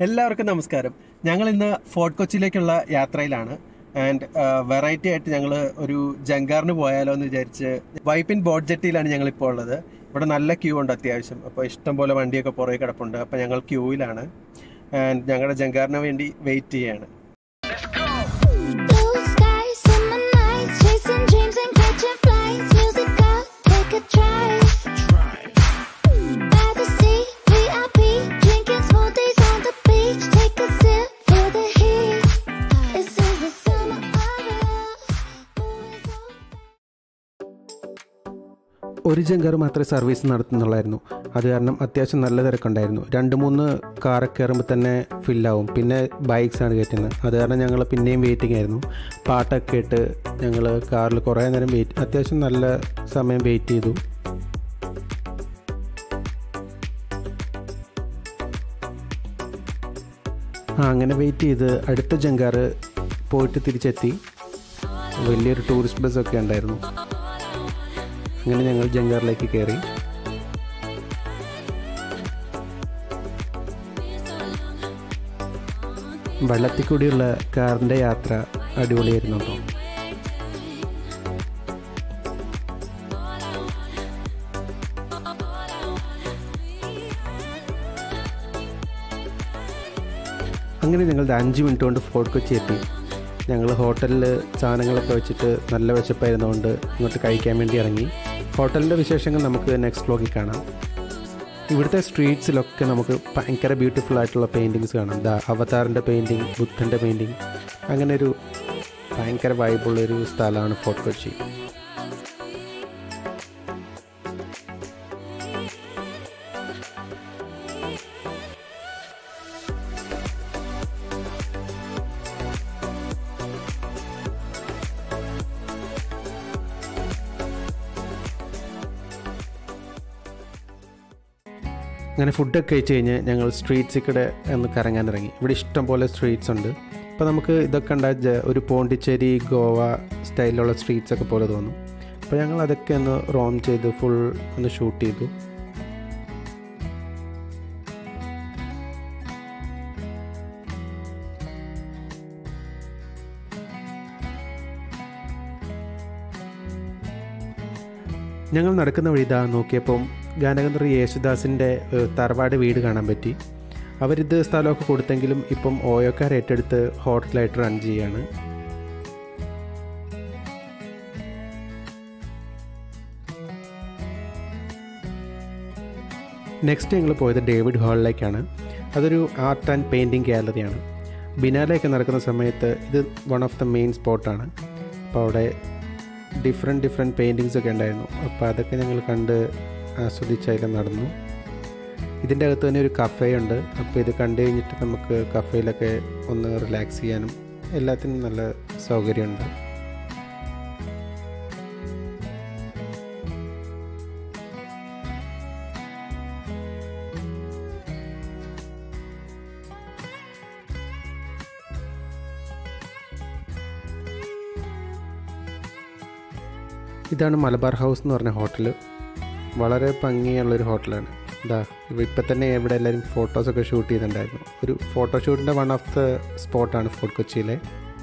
എല്ലാവർക്കും നമസ്കാരം ഞങ്ങൾ ഇന്ന് ഫോർട്ട് കൊച്ചിയിലേക്കുള്ള യാത്രയിലാണ് ആൻഡ് വെറൈറ്റി ആയിട്ട് ഞങ്ങൾ ഒരു ജങ്കാറിന് പോയാലോ എന്ന് വിചാരിച്ച് വൈപ്പിൻ ബോട്ട് ജെട്ടിയിലാണ് ഞങ്ങൾ ഇപ്പോൾ ഉള്ളത് ഇവിടെ നല്ല ക്യൂ ഉണ്ട് അത്യാവശ്യം അപ്പോൾ ഇഷ്ടം പോലെ വണ്ടിയൊക്കെ പുറകെ കിടപ്പുണ്ട് അപ്പോൾ ഞങ്ങൾ ക്യൂവിലാണ് ആൻഡ് ഞങ്ങളുടെ ജങ്കാറിന് വേണ്ടി വെയിറ്റ് ചെയ്യാണ് Blue skies, summer nights, chasing dreams and catching flights. Music up, take a drive. By the sea, VIP, drinking smoothies on the beach. Take a sip for the heat. It's in the summer of love. Ooh, it's so ഒരു ജങ്കാർ മാത്രമേ service നടത്തുന്നുള്ളായിരുന്നു അത് കാരണം അത്യാവശ്യം നല്ല തിരക്കുണ്ടായിരുന്നു രണ്ട് മൂന്ന് കാറൊക്കെ കയറുമ്പോൾ തന്നെ ഫില്ലാവും പിന്നെ ബൈക്സ് ആണ് കയറ്റുന്നത് അത് കാരണം ഞങ്ങൾ പിന്നെയും വെയിറ്റിംഗ് ആയിരുന്നു പാട്ടൊക്കെ ഇട്ട് ഞങ്ങൾ കാറിൽ കുറേ നേരം വെയിറ്റ് അത്യാവശ്യം നല്ല സമയം വെയിറ്റ് ചെയ്തു ആ അങ്ങനെ വെയിറ്റ് ചെയ്ത് അടുത്ത ജങ്കാർ പോയിട്ട് തിരിച്ചെത്തി വലിയൊരു ടൂറിസ്റ്റ് ബസ്സൊക്കെ ഉണ്ടായിരുന്നു അങ്ങനെ ഞങ്ങൾ ജങ്കാറിലേക്ക് കയറി വെള്ളത്തിൽ കൂടിയുള്ള കാറിൻ്റെ യാത്ര അടിപൊളിയായിരുന്നു കേട്ടോ അങ്ങനെ ഞങ്ങൾ അഞ്ച് മിനിറ്റ് കൊണ്ട് ഫോർട്ട് കൊച്ചി എത്തി ഞങ്ങൾ ഹോട്ടലിൽ സാധനങ്ങളൊക്കെ വെച്ചിട്ട് നല്ല വിശപ്പായിരുന്നതുകൊണ്ട് ഇങ്ങോട്ട് കഴിക്കാൻ വേണ്ടി ഇറങ്ങി ഹോട്ടലിൻ്റെ വിശേഷങ്ങൾ നമുക്ക് നെക്സ്റ്റ് വ്ലോഗിൽ കാണാം ഇവിടുത്തെ സ്ട്രീറ്റ്സിലൊക്കെ നമുക്ക് ഭയങ്കര ബ്യൂട്ടിഫുൾ ആയിട്ടുള്ള പെയിൻറ്റിങ്സ് കാണാം ദാ അവതാറിൻ്റെ പെയിൻറ്റിങ് ബുദ്ധൻ്റെ പെയിൻറ്റിങ് അങ്ങനെ ഒരു ഭയങ്കര വൈബുള്ളൊരു സ്ഥലമാണ് ഫോർട്ട് കൊച്ചി അങ്ങനെ ഫുഡൊക്കെ കഴിച്ച് കഴിഞ്ഞ് ഞങ്ങൾ സ്ട്രീറ്റ്സിൽ കൂടെ ഒന്ന് കറങ്ങാൻ ഇറങ്ങി ഇവിടെ ഇഷ്ടം പോലെ സ്ട്രീറ്റ്സ് ഉണ്ട് അപ്പോൾ നമുക്ക് ഇതൊക്കെ ഉണ്ടാ ഒരു പോണ്ടിച്ചേരി ഗോവ സ്റ്റൈലിലുള്ള സ്ട്രീറ്റ്സ് ഒക്കെ പോലെ തോന്നും അപ്പോൾ ഞങ്ങൾ അതൊക്കെ ഒന്ന് റോം ചെയ്ത് ഫുൾ ഒന്ന് ഷൂട്ട് ചെയ്തു ഞങ്ങൾ നടക്കുന്ന വഴി ഇതാ നോക്കിയപ്പം ഗാനഗന്ധർ യേശുദാസിൻ്റെ ഏഹ്, തറവാട് വീട് കാണാൻ പറ്റി അവരിത് സ്ഥലമൊക്കെ കൊടുത്തെങ്കിലും ഇപ്പം ഓയോക്കാർ ഏറ്റെടുത്ത് ഹോട്ടലായിട്ട് റൺ ചെയ്യാണ് നെക്സ്റ്റ് ഞങ്ങൾ പോയത് ഡേവിഡ് ഹാളിലേക്കാണ് അതൊരു ആർട്ട് ആൻഡ് പെയിൻറ്റിങ് ഗാലറിയാണ് ബിനാലയൊക്കെ നടക്കുന്ന സമയത്ത് ഇത് വൺ ഓഫ് ദ മെയിൻ സ്പോട്ടാണ് അപ്പോൾ അവിടെ ഡിഫറെൻറ്റ് ഡിഫറെൻറ്റ് പെയിൻറ്റിങ്സ് ഒക്കെ ഉണ്ടായിരുന്നു അപ്പോൾ അതൊക്കെ ഞങ്ങൾ കണ്ട് ആസ്വദിച്ച് അതിൽ നടന്നു ഇതിൻ്റെ അകത്ത് തന്നെ ഒരു കഫേ ഉണ്ട് അപ്പോൾ ഇത് കണ്ടു കഴിഞ്ഞിട്ട് നമുക്ക് കഫേയിലൊക്കെ ഒന്ന് റിലാക്സ് ചെയ്യാനും എല്ലാത്തിനും നല്ല സൗകര്യമുണ്ട് ഇതാണ് മലബാർ ഹൗസ് എന്ന് പറഞ്ഞ ഹോട്ടൽ വളരെ ഭംഗിയുള്ളൊരു ഹോട്ടലാണ് ഇതാ ഇപ്പം തന്നെ ഇവിടെ എല്ലാവരും ഫോട്ടോസൊക്കെ ഷൂട്ട് ചെയ്തിട്ടുണ്ടായിരുന്നു ഒരു ഫോട്ടോഷൂട്ടിൻ്റെ വൺ ഓഫ് ദ സ്പോട്ടാണ് ഫോർട്ട് കൊച്ചിയിലെ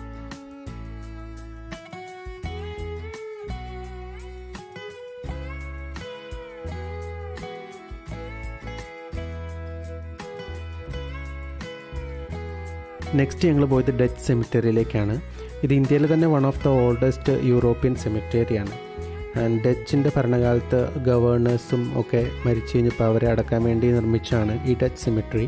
നെക്സ്റ്റ് ഞങ്ങൾ പോയത് ഡച്ച് സെമിറ്ററിയിലേക്കാണ് ഇത് ഇന്ത്യയിലെ തന്നെ one of the oldest European സെമിറ്ററിയാണ് ആൻഡ് ഡച്ചിൻ്റെ ഭരണകാലത്ത് ഗവേണേഴ്സും ഒക്കെ മരിച്ചു കഴിഞ്ഞപ്പോൾ അവരെ അടക്കാൻ വേണ്ടി നിർമ്മിച്ചാണ് ഈ ഡച്ച് സെമിറ്ററി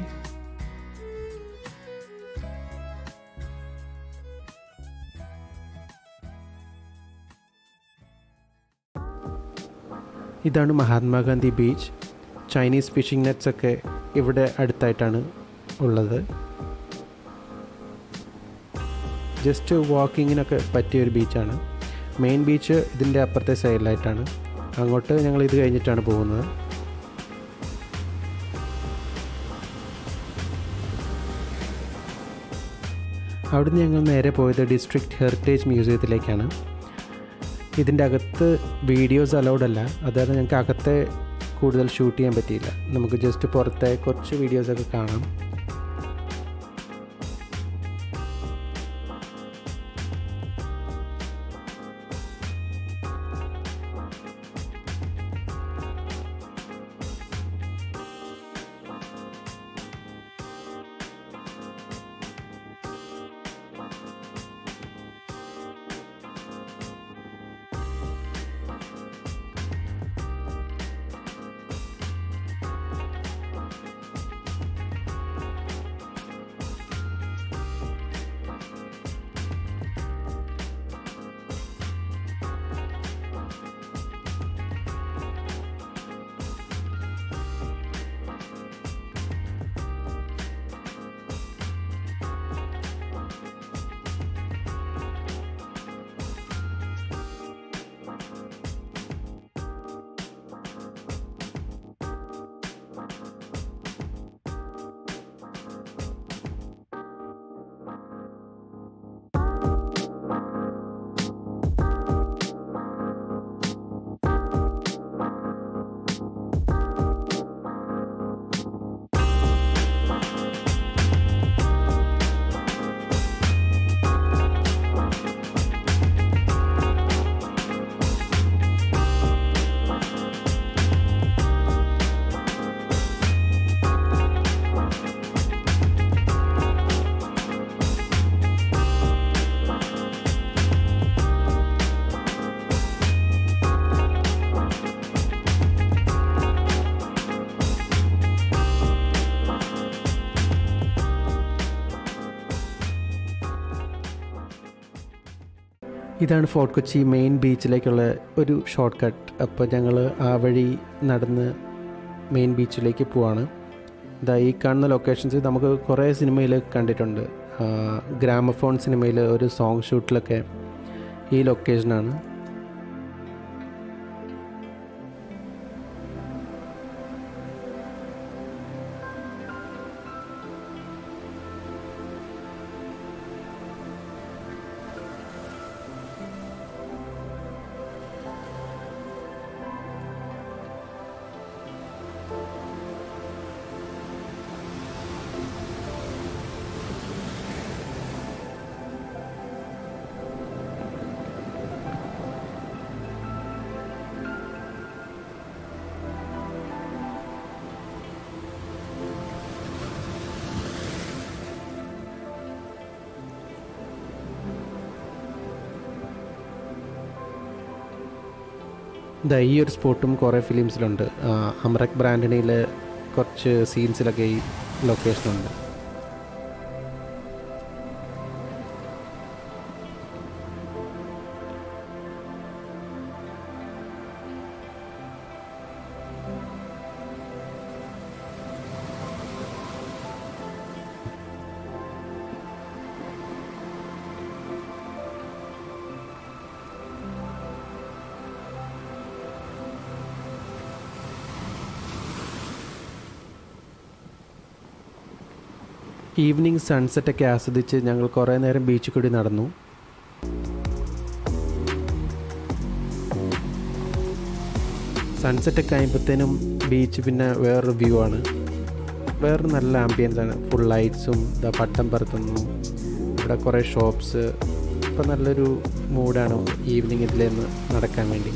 ഇതാണ് Mahatma Gandhi beach Chinese fishing nets ഒക്കെ ഇവിടെ അടുത്തായിട്ടാണ് ഉള്ളത് ജസ്റ്റ് വാക്കിങ്ങിനൊക്കെ പറ്റിയ ഒരു ബീച്ചാണ് മെയിൻ ബീച്ച് ഇതിൻ്റെ അപ്പുറത്തെ സൈഡിലായിട്ടാണ് അങ്ങോട്ട് ഞങ്ങൾ ഇത് കഴിഞ്ഞിട്ടാണ് പോകുന്നത് അവിടുന്ന് ഞങ്ങൾ നേരെ പോയത് ഡിസ്ട്രിക്ട് ഹെറിറ്റേജ് മ്യൂസിയത്തിലേക്കാണ് ഇതിൻ്റെ അകത്ത് വീഡിയോസ് അലൗഡ് അല്ല അതായത് ഞങ്ങൾക്ക് അകത്തെ കൂടുതൽ ഷൂട്ട് ചെയ്യാൻ പറ്റിയില്ല നമുക്ക് ജസ്റ്റ് പുറത്തെ കുറച്ച് വീഡിയോസൊക്കെ കാണാം ഇതാണ് ഫോർട്ട് കൊച്ചി മെയിൻ ബീച്ചിലേക്കുള്ള ഒരു ഷോർട്ട് കട്ട് അപ്പോൾ ഞങ്ങൾ ആ വഴി നടന്ന് മെയിൻ ബീച്ചിലേക്ക് പോവാണ് ഇതാ ഈ കാണുന്ന ലൊക്കേഷൻസ് നമുക്ക് കുറേ സിനിമയിൽ കണ്ടിട്ടുണ്ട് ആ, ഗ്രാമഫോൺ സിനിമയിൽ ഒരു സോങ് ഷൂട്ടിലൊക്കെ ഈ ലൊക്കേഷനാണ് ഇതാ ഈ ഒരു സ്പോട്ടും കുറേ ഫിലിംസിലുണ്ട് ആ, അമറക് ബ്രാൻഡണിയിൽ കുറച്ച് സീൻസിലൊക്കെ ഈ ലൊക്കേഷനുണ്ട് ഈവനിങ് സൺസെറ്റൊക്കെ ആസ്വദിച്ച് ഞങ്ങൾ കുറേ നേരം ബീച്ചിൽ കൂടി നടന്നു സൺസെറ്റൊക്കെ കഴിയുമ്പോഴത്തേനും ബീച്ച് പിന്നെ വേറൊരു വ്യൂ ആണ് വേറൊരു നല്ല ആംബിയൻസ് ആണ് ഫുൾ ലൈറ്റ്സും ഇതാ പട്ടം പറത്തുന്നു ഇവിടെ കുറേ ഷോപ്സ് ഇപ്പം നല്ലൊരു മൂഡാണ് ഈവനിങ് ഇതിലേന്ന് നടക്കാൻ വേണ്ടി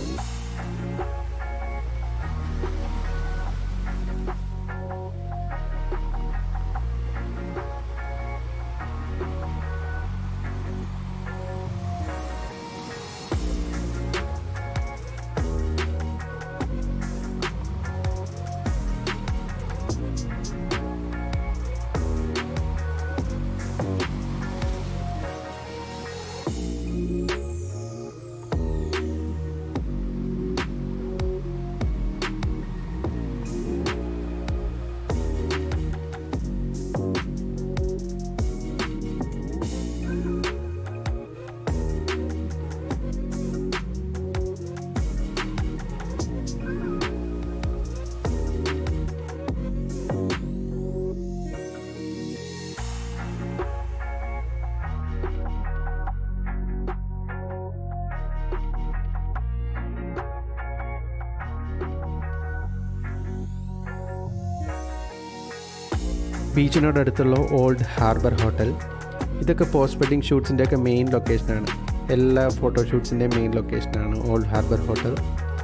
ബീച്ചിനോടടുത്തുള്ള ഓൾഡ് ഹാർബർ ഹോട്ടൽ ഇതൊക്കെ പോസ്റ്റ് വെഡിങ് ഷൂട്ട്സിൻ്റെയൊക്കെ മെയിൻ ലൊക്കേഷനാണ് എല്ലാ ഫോട്ടോഷൂട്ട്സിൻ്റെയും മെയിൻ ലൊക്കേഷനാണ് old harbour hotel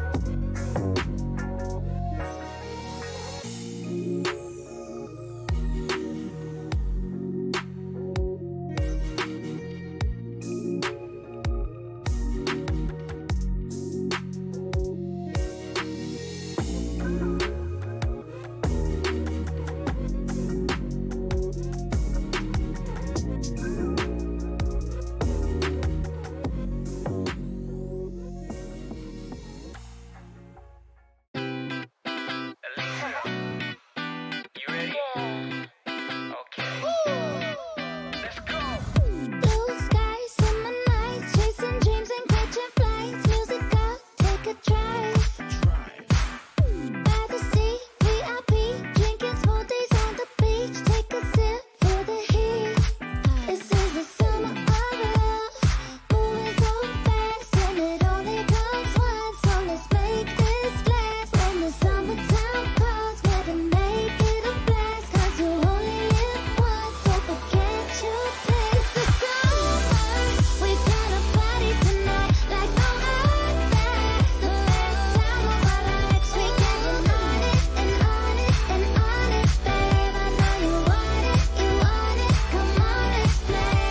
You ready? Okay. Let's go. Blue skies, summer nights, chasing dreams and catching flights. Music out, take a drive. By the sea, VIP, drinking smoothies on the beach. Take a sip for the heat. This is the summer of love, moving so fast, and it only comes once. So let's make this last. When the summertime comes, better make it a blast. 'Cause you only live once, so forget your place. The summer, we've got a party tonight, like no other. The best time of our lives. We getting on it and on it and on it, babe. I know you want it, you want it. Come on, let's play.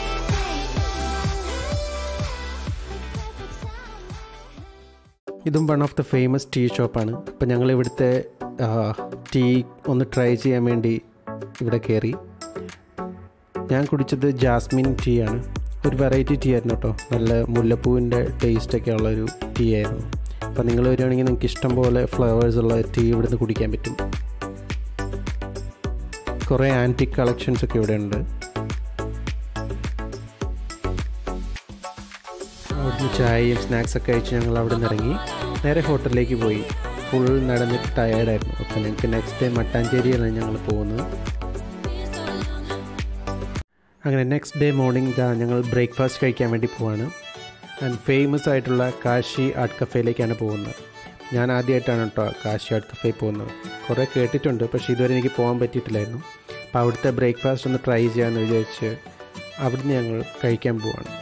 Perfect summer. ഇതും one of the famous tea ഷോപ്പാണ് അപ്പം ഞങ്ങൾ ഇവിടുത്തെ tea ഒന്ന് try ചെയ്യാൻ വേണ്ടി ഇവിടെ കയറി ഞാൻ കുടിച്ചത് ജാസ്മിൻ ടീ ആണ് ഒരു വെറൈറ്റി ടീ ആയിരുന്നു കേട്ടോ നല്ല മുല്ലപ്പൂവിൻ്റെ ടേസ്റ്റൊക്കെ ഉള്ളൊരു ടീ ആയിരുന്നു അപ്പോൾ നിങ്ങൾ വരികയാണെങ്കിൽ നിങ്ങൾക്ക് ഇഷ്ടം പോലെ ഫ്ലേവേഴ്സ് ഉള്ള ടീ ഇവിടുന്ന് കുടിക്കാൻ പറ്റും കുറേ ആൻറ്റിക് കളക്ഷൻസ് ഒക്കെ ഇവിടെ ഉണ്ട് അവിടുന്ന് ചായയും സ്നാക്സൊക്കെ കഴിച്ച് ഞങ്ങൾ അവിടെ നിന്ന് ഇറങ്ങി നേരെ ഹോട്ടലിലേക്ക് പോയി ഫുൾ നടന്നിട്ട് ടയേർഡായിരുന്നു അപ്പോൾ ഞങ്ങൾക്ക് നെക്സ്റ്റ് ഡേ മട്ടാഞ്ചേരിയിലാണ് ഞങ്ങൾ പോകുന്നത് അങ്ങനെ നെക്സ്റ്റ് ഡേ മോർണിംഗ് ഇതാ ഞങ്ങൾ ബ്രേക്ക്ഫാസ്റ്റ് കഴിക്കാൻ വേണ്ടി പോവാണ് ആൻഡ് ഫേമസ് ആയിട്ടുള്ള കാശി ആർട്ട് കഫേയിലേക്കാണ് പോകുന്നത് ഞാൻ ആദ്യമായിട്ടാണ് കേട്ടോ കാശി ആർട്ട് കഫേ പോകുന്നത് കുറേ കേട്ടിട്ടുണ്ട് പക്ഷേ ഇതുവരെ എനിക്ക് പോകാൻ പറ്റിയിട്ടില്ലായിരുന്നു അപ്പോൾ അവിടുത്തെ ബ്രേക്ക്ഫാസ്റ്റ് ഒന്ന് ട്രൈ ചെയ്യാമെന്ന് വിചാരിച്ച് അവിടുന്ന് ഞങ്ങൾ കഴിക്കാൻ പോവാണ്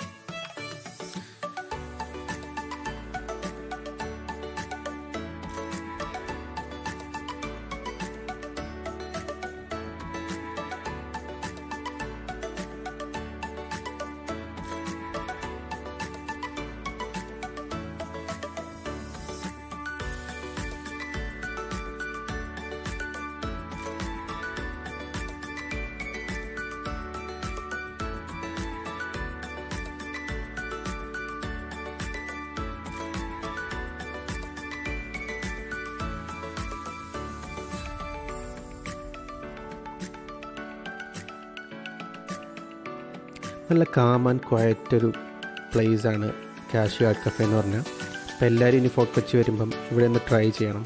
നല്ല കാം ആൻഡ് ക്വയറ്റ് ഒരു പ്ലേസ് ആണ് കാശി ആർട്ട് കഫേ എന്ന് പറഞ്ഞാൽ അപ്പോൾ എല്ലാവരും ഇനി ഫോർട്ട് കൊച്ചി വരുമ്പം ഇവിടെ ഒന്ന് ട്രൈ ചെയ്യണം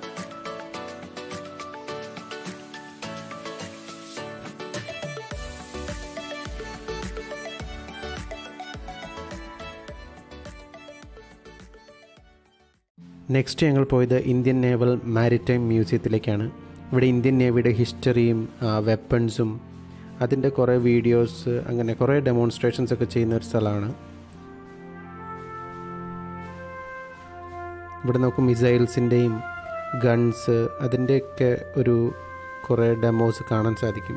നെക്സ്റ്റ് ഞങ്ങൾ പോയത് ഇന്ത്യൻ നേവൽ മാരിടൈം മ്യൂസിയത്തിലേക്കാണ് ഇവിടെ ഇന്ത്യൻ നേവിയുടെ ഹിസ്റ്ററിയും വെപ്പൺസും അതിൻ്റെ കുറേ വീഡിയോസ് അങ്ങനെ കുറേ ഡെമോൺസ്ട്രേഷൻസ് ഒക്കെ ചെയ്യുന്ന ഒരു സ്ഥലമാണ് ഇവിടെ നമുക്ക് മിസൈൽസിൻ്റെയും ഗൺസ് അതിൻ്റെയൊക്കെ ഒരു കുറേ ഡെമോസ് കാണാൻ സാധിക്കും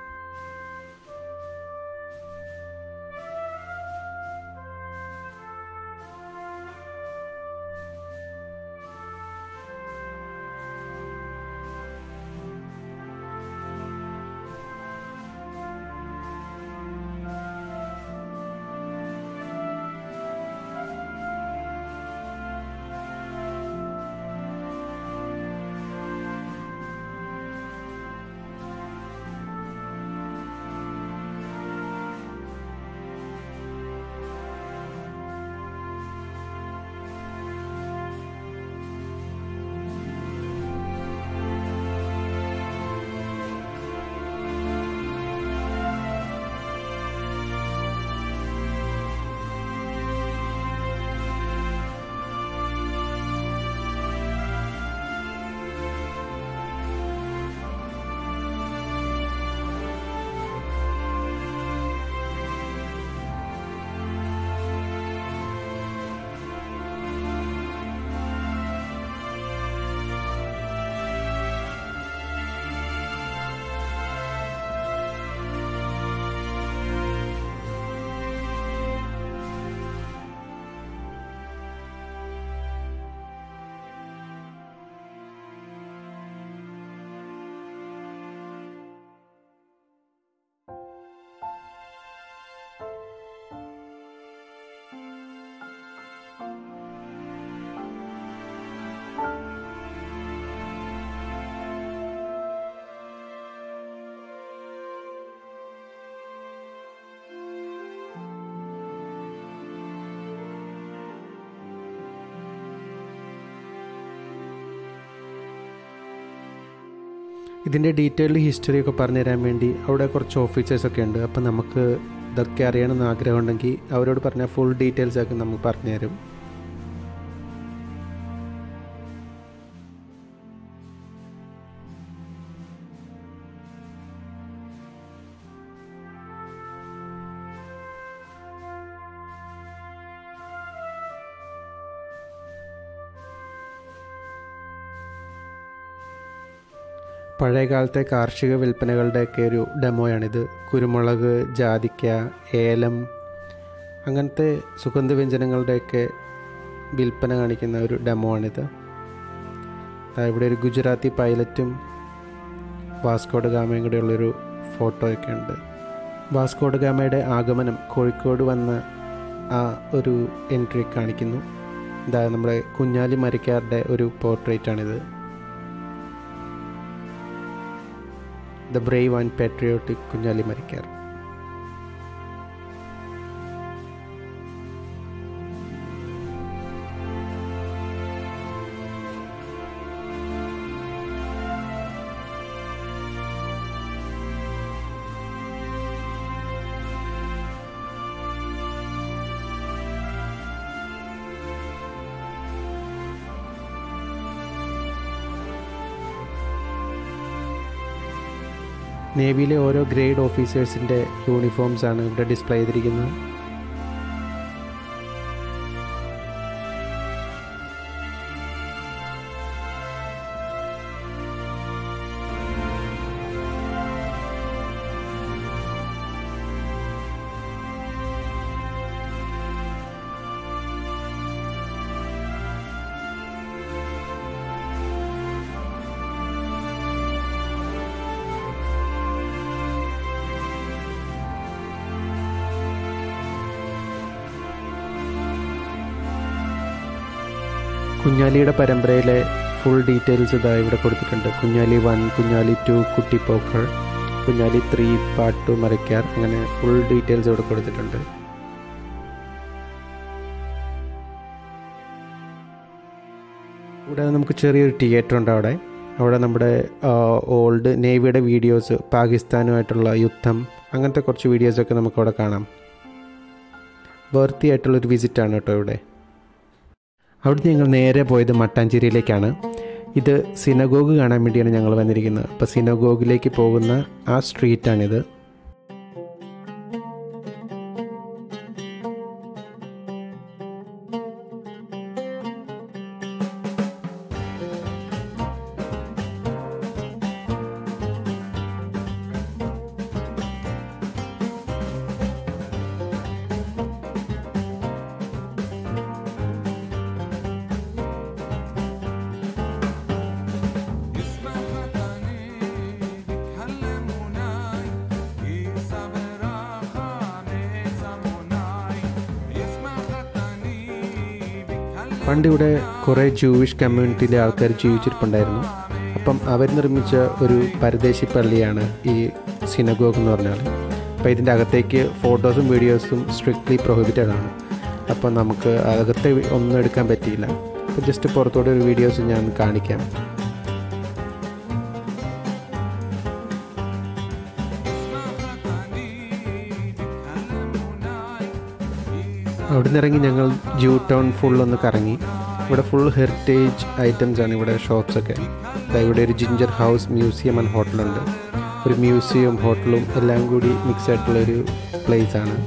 ഇതിൻ്റെ ഡീറ്റെയിൽഡ് ഹിസ്റ്ററി ഒക്കെ പറഞ്ഞു തരാൻ വേണ്ടി അവിടെ കുറച്ച് ഓഫീസേഴ്സൊക്കെ ഉണ്ട് അപ്പം നമുക്ക് ഇതൊക്കെ അറിയണമെന്ന് ആഗ്രഹമുണ്ടെങ്കിൽ അവരോട് പറഞ്ഞാൽ ഫുൾ ഡീറ്റെയിൽസ് ഒക്കെ നമുക്ക് പറഞ്ഞു തരും പഴയകാലത്തെ കാർഷിക വിൽപ്പനകളുടെയൊക്കെ ഒരു ഡെമോയാണിത് കുരുമുളക് ജാതിക്ക ഏലം അങ്ങനത്തെ സുഗന്ധവ്യഞ്ജനങ്ങളുടെയൊക്കെ വിൽപ്പന കാണിക്കുന്ന ഒരു ഡെമോ ആണിത് ദാ ഇവിടെ ഒരു ഗുജറാത്തി പൈലറ്റും വാസ്കോഡ് ഗാമയും കൂടെയുള്ളൊരു ഫോട്ടോ ഒക്കെ ഉണ്ട് വാസ്കോഡ് ഗാമയുടെ ആഗമനം കോഴിക്കോട് വന്ന ആ ഒരു എൻട്രി കാണിക്കുന്നു ഇതാ നമ്മുടെ കുഞ്ഞാലി മരക്കാരുടെ ഒരു പോർട്രേറ്റ് ആണിത് the brave and patriotic Kunjali Marakkar നേവിയിലെ ഓരോ ഗ്രേഡ് ഓഫീസേഴ്സിൻ്റെ യൂണിഫോംസ് ആണ് ഇവിടെ ഡിസ്പ്ലേ ചെയ്തിരിക്കുന്നത് കുഞ്ഞാലിയുടെ പരമ്പരയിലെ ഫുൾ ഡീറ്റെയിൽസ് ഇതാ ഇവിടെ കൊടുത്തിട്ടുണ്ട് Kunjali one Kunjali two Kutty Pokker Kunjali three part two Marakkar അങ്ങനെ ഫുൾ ഡീറ്റെയിൽസ് ഇവിടെ കൊടുത്തിട്ടുണ്ട് ഇവിടെ നമുക്ക് ചെറിയൊരു തിയേറ്റർ ഉണ്ട് അവിടെ അവിടെ നമ്മുടെ ഓൾഡ് നേവിയുടെ വീഡിയോസ് പാകിസ്ഥാനുമായിട്ടുള്ള യുദ്ധം അങ്ങനത്തെ കുറച്ച് വീഡിയോസൊക്കെ നമുക്ക് അവിടെ കാണാം വേർത്തി ആയിട്ടുള്ളൊരു വിസിറ്റാണ് കേട്ടോ ഇവിടെ അവിടുന്ന് ഞങ്ങൾ നേരെ പോയത് മട്ടാഞ്ചേരിയിലേക്കാണ് ഇത് സിനഗോഗ് കാണാൻ വേണ്ടിയാണ് ഞങ്ങൾ വന്നിരിക്കുന്നത് അപ്പോൾ സിനഗോഗിലേക്ക് പോകുന്ന ആ സ്ട്രീറ്റാണിത് പണ്ട് ഇവിടെ കുറേ ജൂവിഷ് കമ്മ്യൂണിറ്റിയിലെ ആൾക്കാർ ജീവിച്ചിരിപ്പുണ്ടായിരുന്നു അപ്പം അവർ നിർമ്മിച്ച ഒരു പരദേശി പള്ളിയാണ് ഈ സിനഗോഗ് എന്ന് പറഞ്ഞാൽ അപ്പോൾ ഇതിൻ്റെ അകത്തേക്ക് ഫോട്ടോസും വീഡിയോസും സ്ട്രിക്ട്ലി പ്രൊഹിബിറ്റഡ് ആണ് അപ്പോൾ നമുക്ക് അകത്തെ ഒന്നും എടുക്കാൻ പറ്റിയില്ല അപ്പോൾ ജസ്റ്റ് പുറത്തോടെ ഒരു വീഡിയോസ് ഞാൻ കാണിക്കാം അവിടെ നിന്ന് ഇറങ്ങി ഞങ്ങൾ ജൂ ടൗൺ ഫുൾ ഒന്ന് കറങ്ങി ഇവിടെ ഫുൾ ഹെറിറ്റേജ് ഐറ്റംസ് ആണ് ഇവിടെ ഷോപ്സ് ഒക്കെ ദാ ഇവിടെ ഒരു ജിഞ്ചർ ഹൗസ് മ്യൂസിയം ആൻഡ് ഹോട്ടലുണ്ട് ഒരു മ്യൂസിയം ഹോട്ടലും എല്ലാം കൂടി മിക്സ് ആയിട്ടുള്ള ഒരു പ്ലേസ് ആണ്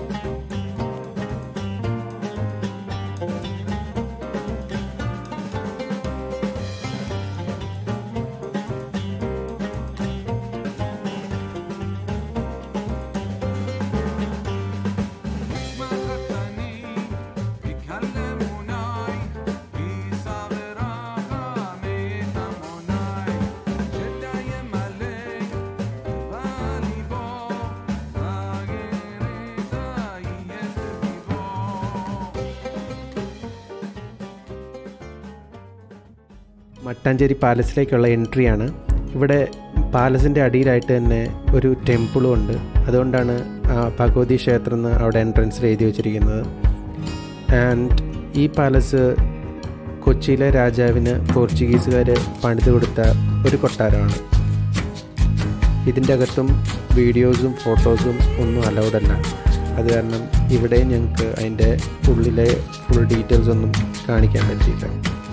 മട്ടാഞ്ചേരി പാലസിലേക്കുള്ള എൻട്രിയാണ് ഇവിടെ പാലസിൻ്റെ അടിയിലായിട്ട് തന്നെ ഒരു ടെമ്പിളും ഉണ്ട് അതുകൊണ്ടാണ് ആ ഭഗവതി ക്ഷേത്രം എന്ന് അവിടെ എൻട്രൻസിൽ എഴുതി വെച്ചിരിക്കുന്നത് ആൻഡ് ഈ പാലസ് കൊച്ചിയിലെ രാജാവിന് പോർച്ചുഗീസുകാർ പണിത് കൊടുത്ത ഒരു കൊട്ടാരമാണ് ഇതിൻ്റെ അകത്തും വീഡിയോസും ഫോട്ടോസും ഒന്നും അലൗഡ് അല്ല അത് കാരണം ഇവിടെ ഞങ്ങൾക്ക് അതിൻ്റെ ഉള്ളിലെ ഫുൾ ഡീറ്റെയിൽസ് ഒന്നും കാണിക്കാൻ പറ്റിയില്ല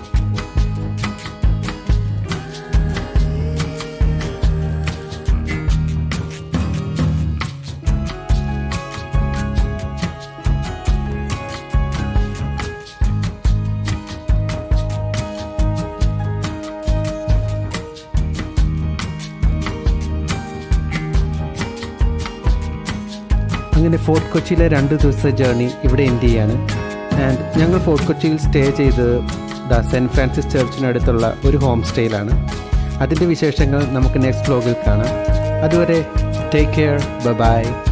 അങ്ങനെ ഫോർട്ട് കൊച്ചിയിലെ രണ്ട് ദിവസത്തെ ജേർണി ഇവിടെ എൻഡ് ചെയ്യാണ് ആൻഡ് ഞങ്ങൾ ഫോർട്ട് കൊച്ചിയിൽ സ്റ്റേ ചെയ്തത് ദ സെൻറ്റ് ഫ്രാൻസിസ് ചർച്ചിനടുത്തുള്ള ഒരു ഹോം സ്റ്റേയിലാണ് അതിൻ്റെ വിശേഷങ്ങൾ നമുക്ക് നെക്സ്റ്റ് വ്ലോഗിൽ കാണാം അതുവരെ ടേക്ക് കെയർ ബൈ